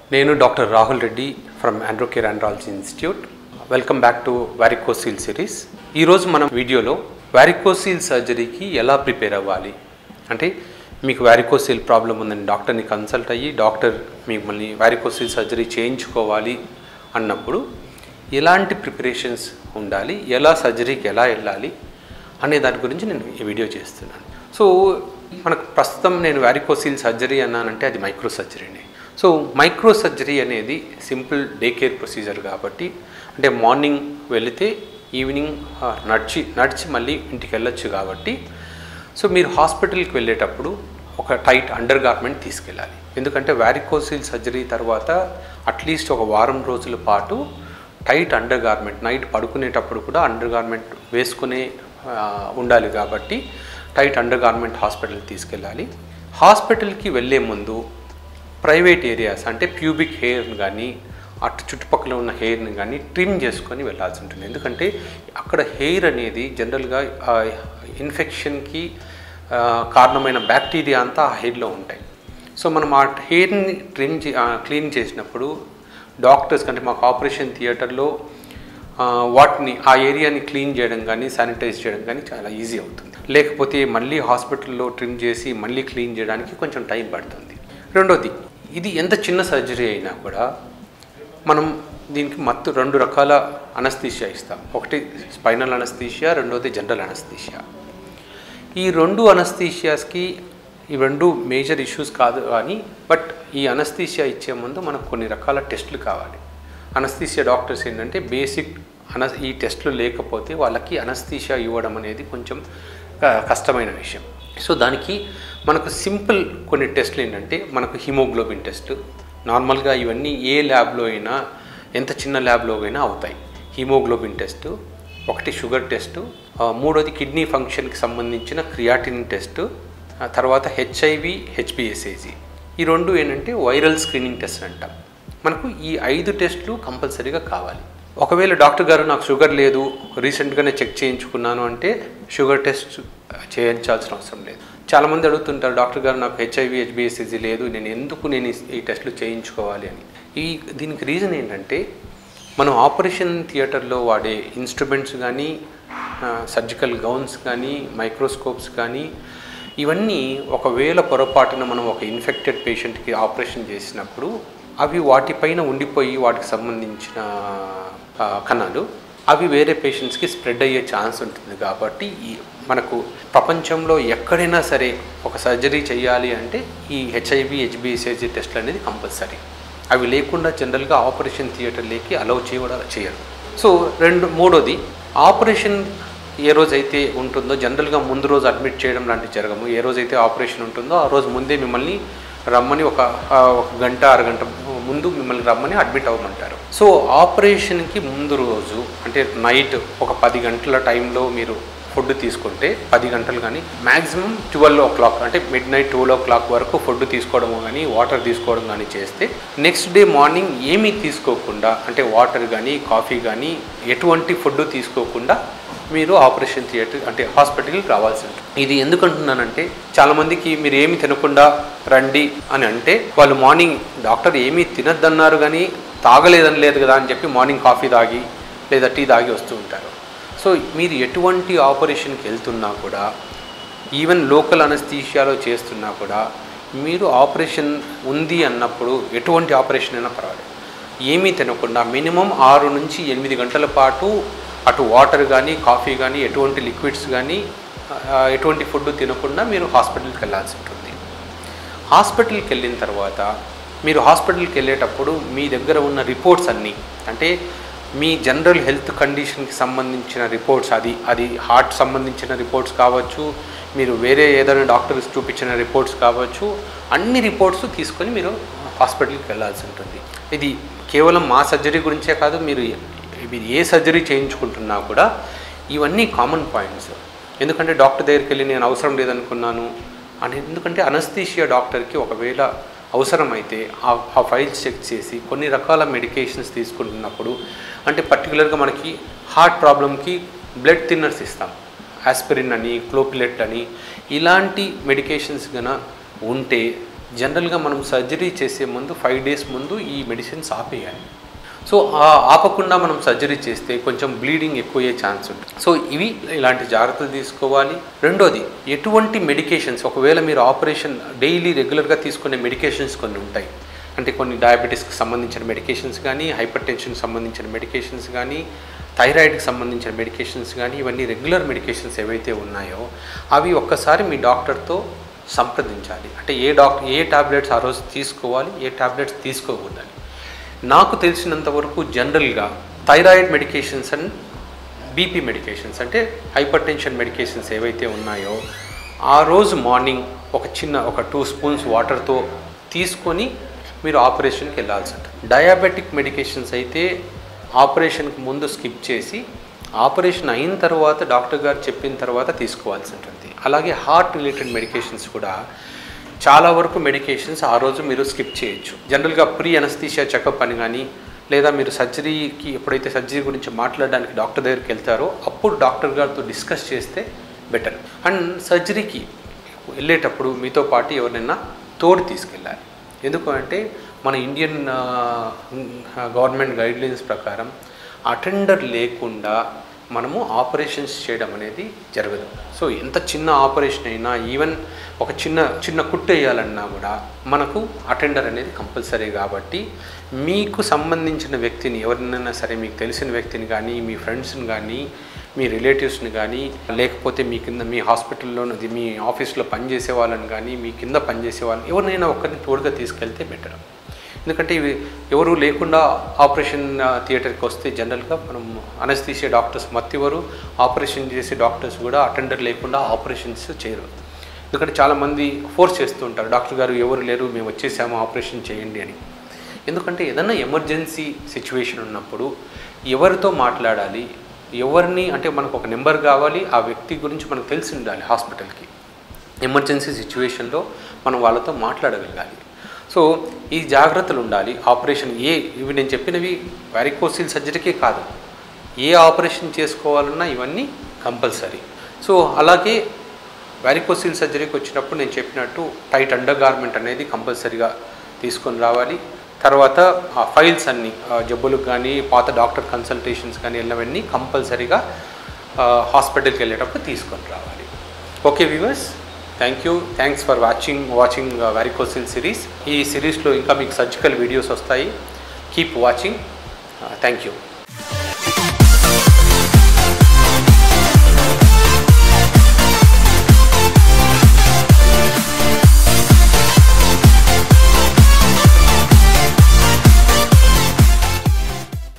నేను doctor Rahul Reddy from Androcare andrology institute welcome back to varicocele series ఈరోజు మనం వీడియోలో వారికోసీల్ సర్జరీకి ఎలా ప్రిపేర్ అవ్వాలి అంటే మీకు వారికోసీల్ ప్రాబ్లం ఉందని డాక్టర్ని కన్సల్ట్ అయ్యి డాక్టర్ మిమ్మల్ని వారికోసీల్ సర్జరీ చేయించుకోవాలి అన్నప్పుడు ఎలాంటి ప్రిపరేషన్స్ ఉండాలి ఎలా సర్జరీకి ఎలా వెళ్ళాలి అనే దాని గురించి నేను ఈ వీడియో చేస్తున్నాను సో మనకు ప్రస్తుతం నేను వారికోసీల్ సర్జరీ అన్నానంటే అది మైక్రో సర్జరీనే సో మైక్రో సర్జరీ అనేది సింపుల్ డే కేర్ ప్రొసీజర్ కాబట్టి అంటే మార్నింగ్ వెళితే ఈవినింగ్ ఆ, నడిచి నడిచి మళ్ళీ ఇంటికి వెళ్ళొచ్చు కాబట్టి సో మీరు హాస్పిటల్కి వెళ్ళేటప్పుడు ఒక టైట్ అండర్ గార్మెంట్ తీసుకెళ్ళాలి ఎందుకంటే వారికోసిల్ సర్జరీ తర్వాత అట్లీస్ట్ ఒక వారం రోజుల పాటు టైట్ అండర్ గార్మెంట్ నైట్ పడుకునేటప్పుడు కూడా అండర్ గార్మెంట్ వేసుకునే ఆ, ఉండాలి కాబట్టి టైట్ అండర్ గార్మెంట్ హాస్పిటల్కి తీసుకెళ్ళాలి హాస్పిటల్కి వెళ్ళే ముందు ప్రైవేట్ ఏరియాస్ అంటే ప్యూబిక్ హెయిర్ని కానీ అటు చుట్టుపక్కల ఉన్న హెయిర్ని కానీ ట్రిమ్ చేసుకొని వెళ్ళాల్సి ఉంటుంది ఎందుకంటే అక్కడ హెయిర్ అనేది జనరల్గా ఇన్ఫెక్షన్కి కారణమైన బ్యాక్టీరియా అంతా ఆ హెయిర్లో ఉంటాయి సో మనం ఆ హెయిర్ని ట్రిమ్ చే క్లీన్ చేసినప్పుడు డాక్టర్స్ కంటే మాకు ఆపరేషన్ థియేటర్లో ఆ, వాటిని ఆ ఏరియాని క్లీన్ చేయడం కానీ శానిటైజ్ చేయడం కానీ చాలా ఈజీ అవుతుంది లేకపోతే మళ్ళీ హాస్పిటల్లో ట్రిమ్ చేసి మళ్ళీ క్లీన్ చేయడానికి కొంచెం టైం పడుతుంది రెండోది ఇది ఎంత చిన్న సర్జరీ అయినా కూడా మనం దీనికి మత్తు రెండు రకాల అనస్థీషియా ఇస్తాం ఒకటి స్పైనల్ అనస్థీషియా రెండోది జనరల్ అనస్థీషియా ఈ రెండు అనస్థీషియాస్కి ఈ రెండు మేజర్ ఇష్యూస్ కాదు కానీ బట్ ఈ అనస్థీషియా ఇచ్చే ముందు మనకు కొన్ని రకాల టెస్టులు కావాలి అనస్థీషియా డాక్టర్స్ ఏంటంటే బేసిక్ అన ఈ టెస్టులు లేకపోతే వాళ్ళకి అనస్థీషియా ఇవ్వడం అనేది కొంచెం ఆ, కష్టమైన విషయం సో దానికి మనకు సింపుల్ కొన్ని టెస్టులు ఏంటంటే మనకు హిమోగ్లోబిన్ టెస్ట్ నార్మల్గా ఇవన్నీ ఏ ల్యాబ్లో అయినా ఎంత చిన్న ల్యాబ్లో అయినా అవుతాయి హిమోగ్లోబిన్ టెస్ట్ ఒకటి షుగర్ టెస్టు ఆ, మూడోది కిడ్నీ ఫంక్షన్కి సంబంధించిన క్రియాటిన్ టెస్టు ఆ తర్వాత హెచ్ఐవి హెచ్బిఎస్ఏజీ ఈ రెండు ఏంటంటే వైరల్ స్క్రీనింగ్ టెస్ట్ అంటాం మనకు ఈ ఐదు టెస్టులు కంపల్సరీగా కావాలి ఒకవేళ డాక్టర్ గారు నాకు షుగర్ లేదు రీసెంట్గానే చెక్ చేయించుకున్నాను అంటే షుగర్ టెస్ట్ చేయించాల్సిన అవసరం లేదు చాలామంది అడుగుతుంటారు డాక్టర్ గారు నాకు హెచ్ఐవి హెచ్బిఎస్ఏజీ లేదు నేను ఎందుకు నేను ఈ- ఈ టెస్టులు చేయించుకోవాలి అని ఈ దీనికి రీజన్ ఏంటంటే మనం ఆపరేషన్ థియేటర్లో వాడే ఇన్స్ట్రుమెంట్స్ కానీ సర్జికల్ గౌన్స్ కానీ మైక్రోస్కోప్స్ కానీ ఇవన్నీ ఒకవేళ పొరపాటున మనం ఒక ఇన్ఫెక్టెడ్ పేషెంట్కి ఆపరేషన్ చేసినప్పుడు అవి వాటిపైన ఉండిపోయి వాటికి సంబంధించిన ఆ, కణాలు అవి వేరే పేషెంట్స్కి స్ప్రెడ్ అయ్యే ఛాన్స్ ఉంటుంది కాబట్టి ఈ మనకు ప్రపంచంలో ఎక్కడైనా సరే ఒక సర్జరీ చేయాలి అంటే ఈ హెచ్ఐవి హెచ్బిఎస్ఏజీ టెస్ట్లు అనేది కంపల్సరీ అవి లేకుండా జనరల్గా ఆపరేషన్ థియేటర్లోకి అలౌ చేయడం చేయరు సో రెండు మూడోది ఆపరేషన్ ఏ రోజైతే ఉంటుందో జనరల్గా ముందు రోజు అడ్మిట్ చేయడం లాంటివి జరగము ఏ రోజైతే ఆపరేషన్ ఉంటుందో ఆ రోజు ముందే మిమ్మల్ని రమ్మని ఒక ఆ, ఒక గంట అరగంట ముందు మిమ్మల్ని రమ్మని అడ్మిట్ అవ్వమంటారు సో ఆపరేషన్కి ముందు రోజు అంటే నైట్ ఒక పది గంటల టైంలో మీరు ఫుడ్ తీసుకుంటే పది గంటలు కానీ మ్యాక్సిమం ట్వెల్వ్ ఓ క్లాక్ అంటే midnight twelve o'clock వరకు ఫుడ్ తీసుకోవడం కానీ వాటర్ తీసుకోవడం కానీ చేస్తే నెక్స్ట్ డే మార్నింగ్ ఏమీ తీసుకోకుండా అంటే వాటర్ కానీ కాఫీ కానీ ఎటువంటి ఫుడ్ తీసుకోకుండా మీరు ఆపరేషన్ థియేటర్ అంటే హాస్పిటల్కి రావాల్సి ఉంటుంది ఇది ఎందుకు అంటున్నానంటే చాలామందికి మీరు ఏమి తినకుండా రండి అని అంటే వాళ్ళు మార్నింగ్ డాక్టర్ ఏమీ తినద్దన్నారు కానీ తాగలేదని లేదు కదా అని చెప్పి మార్నింగ్ కాఫీ తాగి లేదా టీ తాగి వస్తూ ఉంటారు సో మీరు ఎటువంటి ఆపరేషన్కి వెళ్తున్నా కూడా ఈవెన్ లోకల్ అనస్థీషియాలో చేస్తున్నా కూడా మీరు ఆపరేషన్ ఉంది అన్నప్పుడు ఎటువంటి ఆపరేషన్ అయినా పర్వాలేదు ఏమీ తినకుండా మినిమం ఆరు నుంచి ఎనిమిది గంటల పాటు అటు వాటర్ కానీ కాఫీ కానీ ఎటువంటి లిక్విడ్స్ కానీ ఆ, ఎటువంటి ఫుడ్ తినకుండా మీరు హాస్పిటల్కి వెళ్ళాల్సి ఉంటుంది హాస్పిటల్కి వెళ్ళిన తర్వాత మీరు హాస్పిటల్కి వెళ్ళేటప్పుడు మీ దగ్గర ఉన్న రిపోర్ట్స్ అన్నీ అంటే మీ జనరల్ హెల్త్ కండిషన్కి సంబంధించిన రిపోర్ట్స్ అది అది హార్ట్ సంబంధించిన రిపోర్ట్స్ కావచ్చు మీరు వేరే ఏదైనా డాక్టర్స్ చూపించిన రిపోర్ట్స్ కావచ్చు అన్ని రిపోర్ట్స్ తీసుకొని మీరు హాస్పిటల్కి వెళ్ళాల్సి ఉంటుంది ఇది కేవలం మా సర్జరీ గురించే కాదు మీరు మీరు ఏ సర్జరీ చేయించుకుంటున్నా కూడా ఇవన్నీ కామన్ పాయింట్స్ ఎందుకంటే డాక్టర్ దగ్గరికి వెళ్ళి నేను అవసరం లేదనుకున్నాను అని ఎందుకంటే అనస్థీషియా డాక్టర్కి ఒకవేళ అవసరమైతే ఆ ఆ ఫైల్స్ చెక్ చేసి కొన్ని రకాల మెడికేషన్స్ తీసుకుంటున్నప్పుడు అంటే పర్టికులర్గా మనకి హార్ట్ ప్రాబ్లమ్కి బ్లడ్ థిన్నర్స్ ఇస్తాం ఆస్పిరిన్ అని క్లోపిలెట్ అని ఇలాంటి మెడికేషన్స్ గన ఉంటే జనరల్గా మనం సర్జరీ చేసే ముందు ఫైవ్ డేస్ ముందు ఈ మెడిసిన్స్ ఆపేయాలి సో ఆ ఆపకుండా మనం సర్జరీ చేస్తే కొంచెం బ్లీడింగ్ ఎక్కువయ్యే ఛాన్స్ ఉంటుంది సో ఇవి ఇలాంటి జాగ్రత్తలు తీసుకోవాలి రెండోది ఎటువంటి మెడికేషన్స్ ఒకవేళ మీరు ఆపరేషన్ డైలీ రెగ్యులర్గా తీసుకునే మెడికేషన్స్ కొన్ని ఉంటాయి అంటే కొన్ని డయాబెటీస్కి సంబంధించిన మెడికేషన్స్ కానీ హైపర్ టెన్షన్కి సంబంధించిన మెడికేషన్స్ కానీ థైరాయిడ్కి సంబంధించిన మెడికేషన్స్ కానీ ఇవన్నీ రెగ్యులర్ మెడికేషన్స్ ఏవైతే ఉన్నాయో అవి ఒక్కసారి మీ డాక్టర్తో సంప్రదించాలి అంటే ఏ డాక్టర్ ఏ టాబ్లెట్స్ ఆ రోజు తీసుకోవాలి ఏ టాబ్లెట్స్ తీసుకోకూడదని నాకు తెలిసినంత వరకు జనరల్గా thyroid medications and BP medications అంటే హైపర్ టెన్షన్ మెడికేషన్స్ ఏవైతే ఉన్నాయో ఆ రోజు మార్నింగ్ ఒక చిన్న ఒక టూ స్పూన్స్ వాటర్తో తీసుకొని మీరు ఆపరేషన్కి వెళ్ళాల్సి ఉంటుంది డయాబెటిక్ మెడికేషన్స్ అయితే ఆపరేషన్కి ముందు స్కిప్ చేసి ఆపరేషన్ అయిన తర్వాత డాక్టర్ గారు చెప్పిన తర్వాత తీసుకోవాల్సి ఉంటుంది అలాగే హార్ట్ రిలేటెడ్ మెడికేషన్స్ కూడా చాలా వరకు మెడికేషన్స్ ఆ రోజు మీరు స్కిప్ చేయొచ్చు జనరల్గా ప్రీ అనస్థీషియా చెకప్ అని కానీ లేదా మీరు సర్జరీకి ఎప్పుడైతే సర్జరీ గురించి మాట్లాడడానికి డాక్టర్ దగ్గరికి వెళ్తారో అప్పుడు డాక్టర్ గారితో డిస్కస్ చేస్తే బెటర్ అండ్ సర్జరీకి వెళ్ళేటప్పుడు మీతో పాటు ఎవరినైనా తోడు తీసుకెళ్ళాలి ఎందుకు అంటే మన ఇండియన్ గవర్నమెంట్ గైడ్లైన్స్ ప్రకారం అటెండర్ లేకుండా మనము ఆపరేషన్స్ చేయడం అనేది జరగదు సో ఎంత చిన్న ఆపరేషన్ అయినా ఈవెన్ ఒక చిన్న చిన్న కుట్టు వేయాలన్నా కూడా మనకు అటెండర్ అనేది కంపల్సరీ కాబట్టి మీకు సంబంధించిన వ్యక్తిని ఎవరినైనా సరే మీకు తెలిసిన వ్యక్తిని కానీ మీ ఫ్రెండ్స్ని కానీ మీ రిలేటివ్స్ని కానీ లేకపోతే మీ కింద మీ హాస్పిటల్లో మీ ఆఫీస్లో పనిచేసే వాళ్ళని కానీ మీ కింద పనిచేసే వాళ్ళని ఎవరినైనా ఒక్కరిని తోడుగా తీసుకెళ్తే బెటర్ ఎందుకంటే ఇవి ఎవరు లేకుండా ఆపరేషన్ థియేటర్కి వస్తే జనరల్గా మనం అనస్థీషియా డాక్టర్స్ మత్తివరు ఆపరేషన్ చేసే డాక్టర్స్ కూడా అటెండర్ లేకుండా ఆపరేషన్స్ చేయరు ఎందుకంటే చాలామంది ఫోర్స్ చేస్తూ ఉంటారు డాక్టర్ గారు ఎవరు లేరు మేము వచ్చేసాము ఆపరేషన్ చేయండి అని ఎందుకంటే ఏదైనా ఎమర్జెన్సీ సిచ్యువేషన్ ఉన్నప్పుడు ఎవరితో మాట్లాడాలి ఎవరిని అంటే మనకు ఒక నెంబర్ కావాలి ఆ వ్యక్తి గురించి మనకు తెలిసి ఉండాలి హాస్పిటల్కి ఎమర్జెన్సీ సిచ్యువేషన్లో మనం వాళ్ళతో మాట్లాడగలగాలి సో ఈ జాగ్రత్తలు ఉండాలి ఆపరేషన్ ఏ ఇవి నేను చెప్పినవి వ్యారికోసిల్ సర్జరీకే కాదు ఏ ఆపరేషన్ చేసుకోవాలన్నా ఇవన్నీ కంపల్సరీ సో అలాగే వ్యారికోసిల్ సర్జరీకి వచ్చినప్పుడు నేను చెప్పినట్టు టైట్ అండర్ గార్మెంట్ అనేది కంపల్సరీగా తీసుకొని రావాలి తర్వాత ఆ ఫైల్స్ అన్నీ ఆ జబ్బులకు కానీ పాత డాక్టర్ కన్సల్టేషన్స్ కానీ వెళ్ళినవన్నీ కంపల్సరీగా హాస్పిటల్కి వెళ్ళేటప్పుడు తీసుకొని రావాలి okay viewers thank you thanks for watching watching varicocele series ఈ సిరీస్లో ఇంకా మీకు సర్జికల్ వీడియోస్ వస్తాయి కీప్ వాచింగ్ థ్యాంక్ యూ